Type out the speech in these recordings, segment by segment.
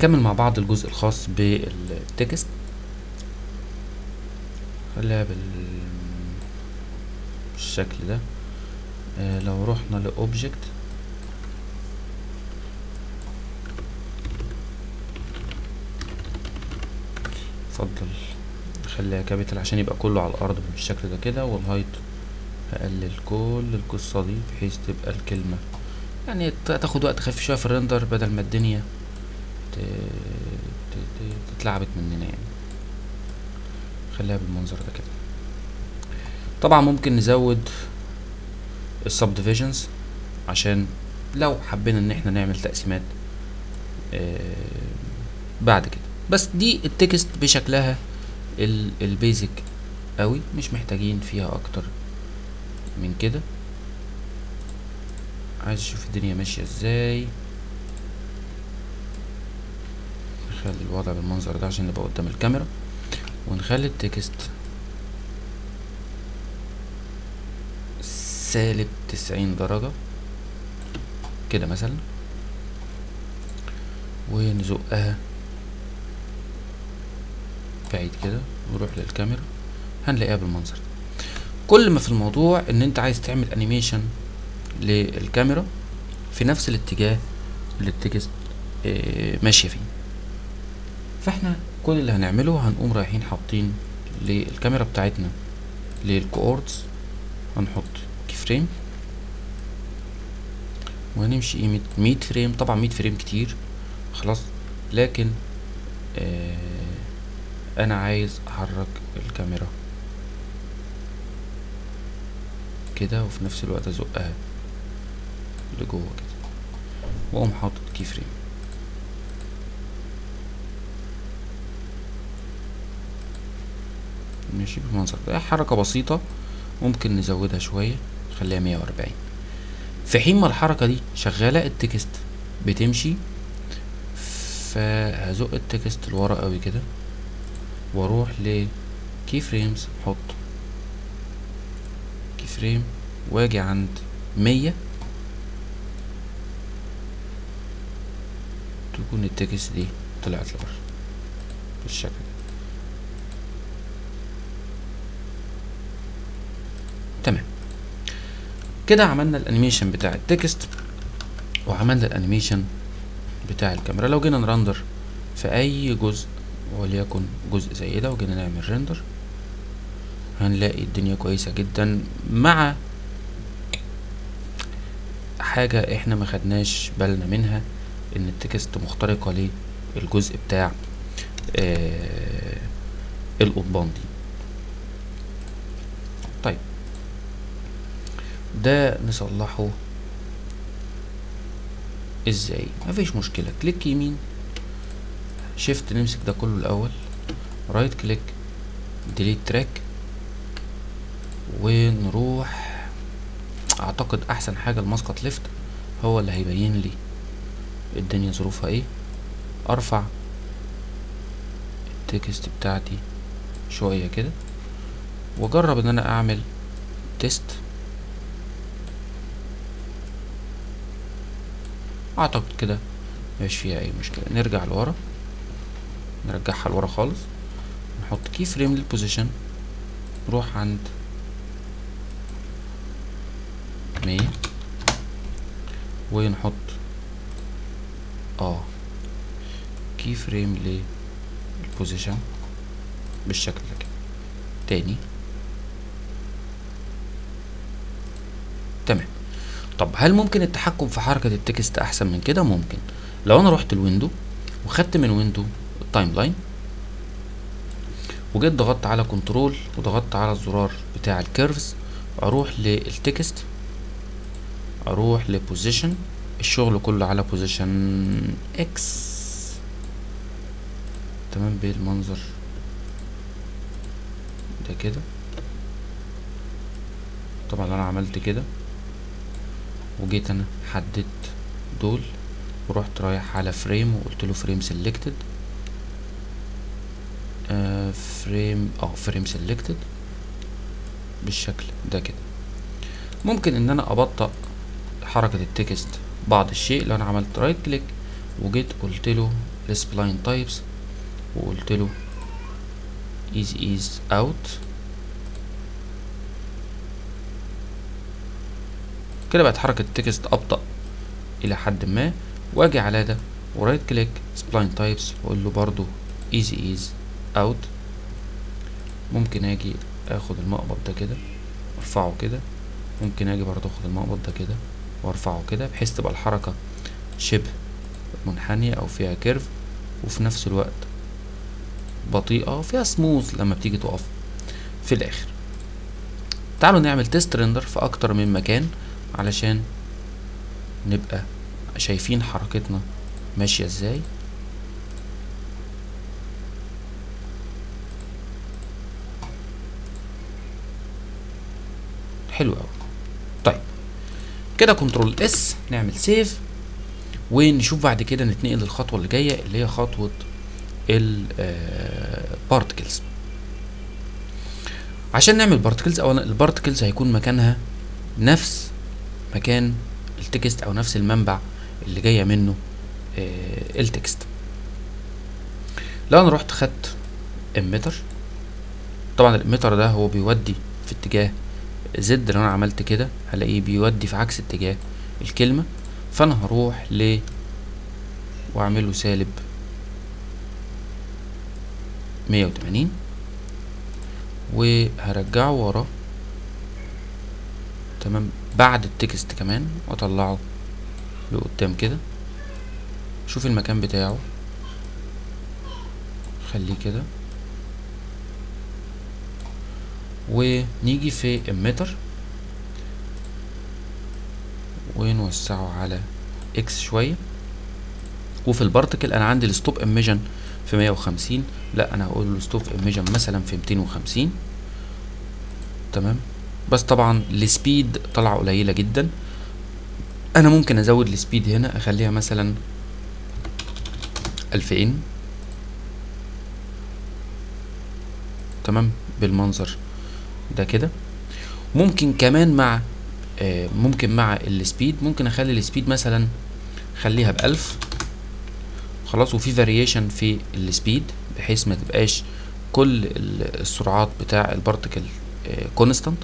هنكمل مع بعض الجزء الخاص بالتكست خليها بال بالشكل ده آه لو رحنا لأوبجكت اتفضل نخليها كابيتال عشان يبقى كله على الأرض بالشكل ده كده والهايت هقلل كل القصة دي بحيث تبقى الكلمة يعني تاخد وقت خفيف شوية في الريندر بدل ما الدنيا تتلعبك مننا يعني خليها بالمنظر ده كده طبعا ممكن نزود السب ديفيجنز عشان لو حبينا ان احنا نعمل تقسيمات آه بعد كده بس دي التكست بشكلها البيزك قوي مش محتاجين فيها اكتر من كده عايز اشوف الدنيا ماشيه ازاي نخلي الوضع بالمنظر ده عشان نبقى قدام الكاميرا ونخلي التكست سالب تسعين درجة كده مثلا ونزقها بعيد كده ونروح للكاميرا هنلاقيها بالمنظر ده كل ما في الموضوع ان انت عايز تعمل انيميشن للكاميرا في نفس الاتجاه اللي التكست اه ماشيه فيه فاحنا كل اللي هنعمله هنقوم رايحين حاطين للكاميرا بتاعتنا للكوردز هنحط كي فريم وهنمشي قيمة مية فريم طبعا مية فريم كتير خلاص لكن آه انا عايز احرك الكاميرا كده وفي نفس الوقت ازقها لجوه كده واقوم حاطط كي فريم ماشي بالمنظر ده حركة بسيطة ممكن نزودها شوية نخليها مية وأربعين في حين ما الحركة دي شغالة التكست بتمشي فهزق التكست لورا قوي كده واروح لكي فريمز احط كي فريم واجي عند مية تكون التكست دي طلعت لبره بالشكل ده تمام كده عملنا الانيميشن بتاع التكست وعملنا الانيميشن بتاع الكاميرا لو جينا نرندر في اي جزء وليكن جزء زي ده وجينا نعمل ريندر هنلاقي الدنيا كويسة جدا مع حاجة احنا ما خدناش بالنا منها ان التكست مخترقة للجزء بتاع آه القضبان دي طيب ده نصلحه ازاي مفيش مشكلة كليك يمين شيفت نمسك ده كله الاول رايت كليك ديليت تراك ونروح اعتقد احسن حاجة المسقط ليفت هو اللي هيبين لي الدنيا ظروفها ايه ارفع التكست بتاعتي شوية كده واجرب ان انا اعمل تيست اعتقد كده مش فيها اي مشكلة نرجع لورا نرجعها لورا خالص نحط كي فريم للبوزيشن نروح عند مية ونحط اه كي فريم للبوزيشن بالشكل ده كده تاني تمام طب هل ممكن التحكم في حركة التكست احسن من كده ممكن لو انا رحت الويندو وخدت من ويندو التايم لاين وجيت ضغطت على كنترول وضغطت على الزرار بتاع الكيرفز اروح للتكست اروح لبوزيشن الشغل كله على بوزيشن اكس تمام بالمنظر ده كده طبعا انا عملت كده وجيت انا حددت دول ورحت رايح على فريم وقلت له فريم سيلكتد فريم اه فريم سيلكتد بالشكل ده كده ممكن ان انا ابطأ حركة التكست بعض الشيء لو انا عملت رايت كليك وجيت قلت له السبلاين تايبس وقلت له easy ease out كده بقت حركة التكست أبطأ إلى حد ما وأجي على ده ورايت كليك سبلاين تايبس وأقول له برضو easy ease out ممكن أجي آخد المقبض ده كده وأرفعه كده ممكن أجي برضو آخد المقبض ده كده وأرفعه كده بحيث تبقى الحركة شبه منحنية أو فيها كيرف وفي نفس الوقت بطيئة وفيها سموث لما بتيجي تقف في الآخر تعالوا نعمل تيست ريندر في أكتر من مكان علشان نبقى شايفين حركتنا ماشية ازاي حلو قوي طيب كده كنترول اس نعمل سيف ونشوف بعد كده نتنقل للخطوه اللي جايه اللي هي خطوه البارتكلز عشان نعمل بارتكلز اولا البارتكلز هيكون مكانها نفس مكان التكست او نفس المنبع اللي جايه منه آه التكست لو انا رحت خدت اميتر طبعا الاميتر ده هو بيودي في اتجاه زد لو انا عملت كده هلاقيه بيودي في عكس اتجاه الكلمه فانا هروح ل واعمله سالب مية وتمانين وهرجعه ورا تمام بعد التكست كمان واطلعه لقدام كده شوف المكان بتاعه خليه كده ونيجي في emitter ونوسعه على اكس شوية وفي البارتكل انا عندي الستوب ايميجن في مية وخمسين لا انا هقول له ستوب ايميجن مثلا في ميتين وخمسين تمام بس طبعا السبيد طالعة قليلة جدا انا ممكن ازود السبيد هنا اخليها مثلا الفين تمام بالمنظر ده كده ممكن كمان مع آه ممكن مع السبيد ممكن اخلي السبيد مثلا خليها بألف خلاص وفي فاريشن في السبيد بحيث ما تبقاش كل السرعات بتاع البارتكل كونستانت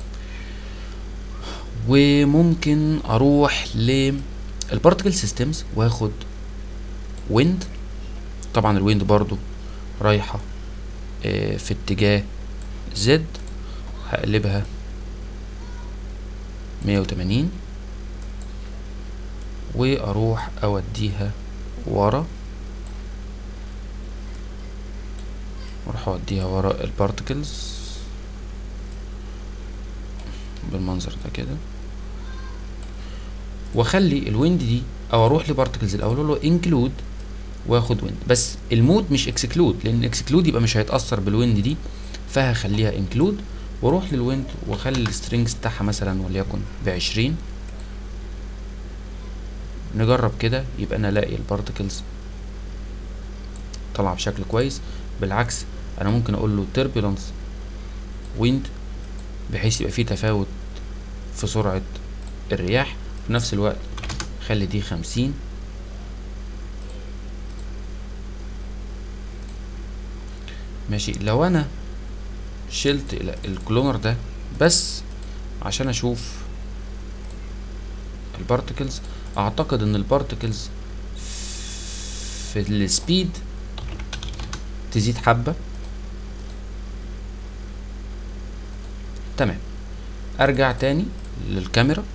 وممكن اروح للبارتكل سيستمز واخد ويند طبعا الويند برضو رايحة آه في اتجاه زد هقلبها مية وتمانين واروح اوديها ورا واروح اوديها ورا البارتكلز بالمنظر ده كده واخلي الويند دي او اروح لبارتكلز الاول اقول له انكلود واخد ويند بس المود مش اكسكلود لان اكسكلود يبقى مش هيتاثر بالويند دي فهخليها انكلود واروح للويند واخلي السترينجز بتاعها مثلا وليكن بعشرين نجرب كده يبقى انا الاقي البارتكلز طالعه بشكل كويس بالعكس انا ممكن اقول له turbulence wind بحيث يبقى فيه تفاوت في سرعة الرياح في نفس الوقت خلي دي خمسين ماشي لو انا شلت الكلونر ده بس عشان اشوف البارتكلز اعتقد ان البارتكلز في السبيد تزيد حبة تمام ارجع تاني للكاميرا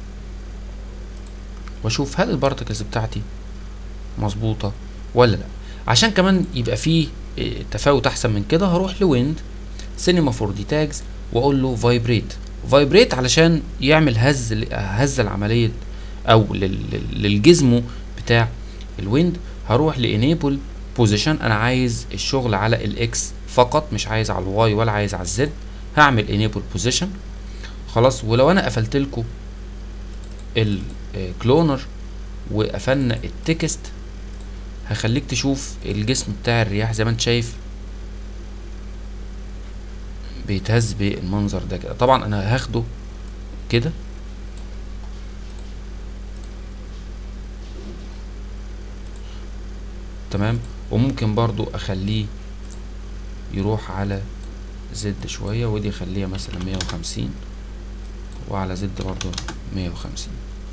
واشوف هل البارتكلز بتاعتي مظبوطة ولا لا عشان كمان يبقى فيه تفاوت احسن من كده هروح لويند سينما فور دي تاجز واقول له فايبريت فايبريت علشان يعمل هز هز العمليه او للجزمو بتاع الويند هروح لانيبل بوزيشن انا عايز الشغل على الاكس فقط مش عايز على الواي ولا عايز على الزد هعمل انيبل بوزيشن خلاص ولو انا قفلت لكم الكلونر وقفلنا التكست هخليك تشوف الجسم بتاع الرياح زي ما انت شايف بيتهز بالمنظر ده كده طبعا انا هاخده كده تمام وممكن برضو اخليه يروح على زد شوية ودي اخليها مثلا مية وخمسين وعلى زد برضو مية وخمسين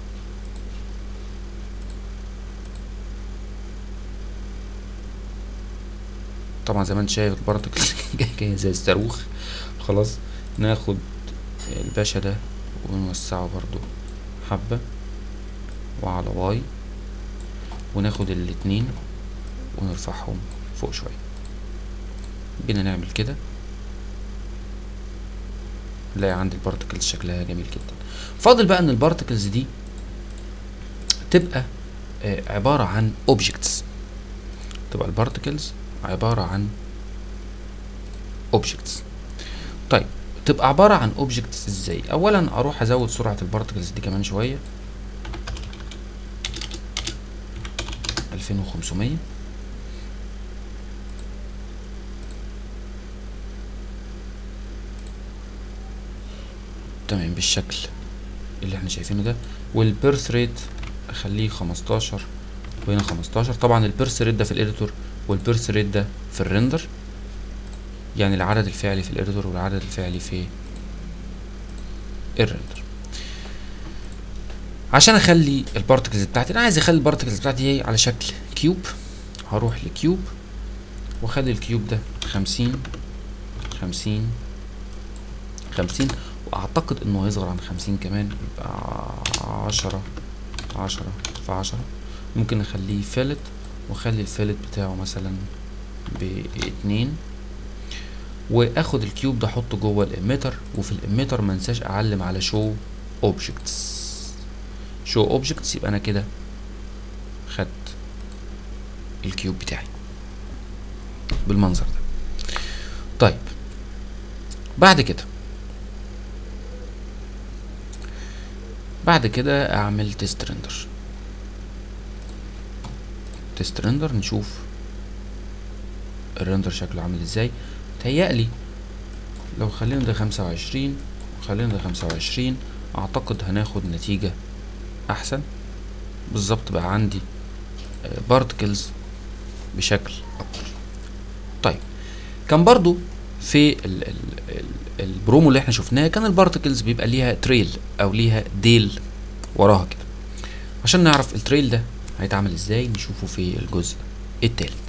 طبعا زي ما انت شايف البارتكل جاي جاي زي الصاروخ خلاص ناخد الباشا ده ونوسعه برضو حبة وعلى واي وناخد الاتنين ونرفعهم فوق شوية جينا نعمل كده نلاقي عندي البارتكلز شكلها جميل جدا فاضل بقى ان البارتكلز دي تبقى آه، عبارة عن اوبجكتس تبقى البارتكلز عبارة عن اوبجكتس طيب تبقى عبارة عن اوبجكتس ازاي اولا اروح ازود سرعة البارتكلز دي كمان شوية 2500 تمام بالشكل اللي احنا شايفينه ده والبيرث ريت اخليه 15 وهنا 15 طبعا البيرث ريت ده في الاديتور والبيرث ريت ده في الريندر يعني العدد الفعلي في الاديتور والعدد الفعلي في الريندر عشان اخلي البارتكلز بتاعتي انا عايز اخلي البارتكلز بتاعتي هي على شكل كيوب هروح لكيوب واخلي الكيوب ده خمسين خمسين خمسين واعتقد انه هيصغر عن خمسين كمان يبقى عشرة عشرة في عشرة ممكن اخليه فيلت واخلي الفيلت بتاعه مثلا باتنين واخد الكيوب ده احطه جوه الاميتر وفي الاميتر منساش اعلم على شو اوبجكتس شو اوبجكتس يبقى انا كده خدت الكيوب بتاعي بالمنظر ده طيب بعد كده بعد كده اعمل تيست ريندر تيست ريندر نشوف الريندر شكله عامل ازاي تهيألي لو خلينا ده خمسة وعشرين وخلينا ده خمسة وعشرين اعتقد هناخد نتيجة احسن بالظبط بقى عندي بارتكلز بشكل اكبر طيب كان برضو في ال ال ال البرومو اللي احنا شفناه كان البارتكلز بيبقى ليها تريل او ليها ديل وراها كده عشان نعرف التريل ده هيتعمل ازاي نشوفه في الجزء التالي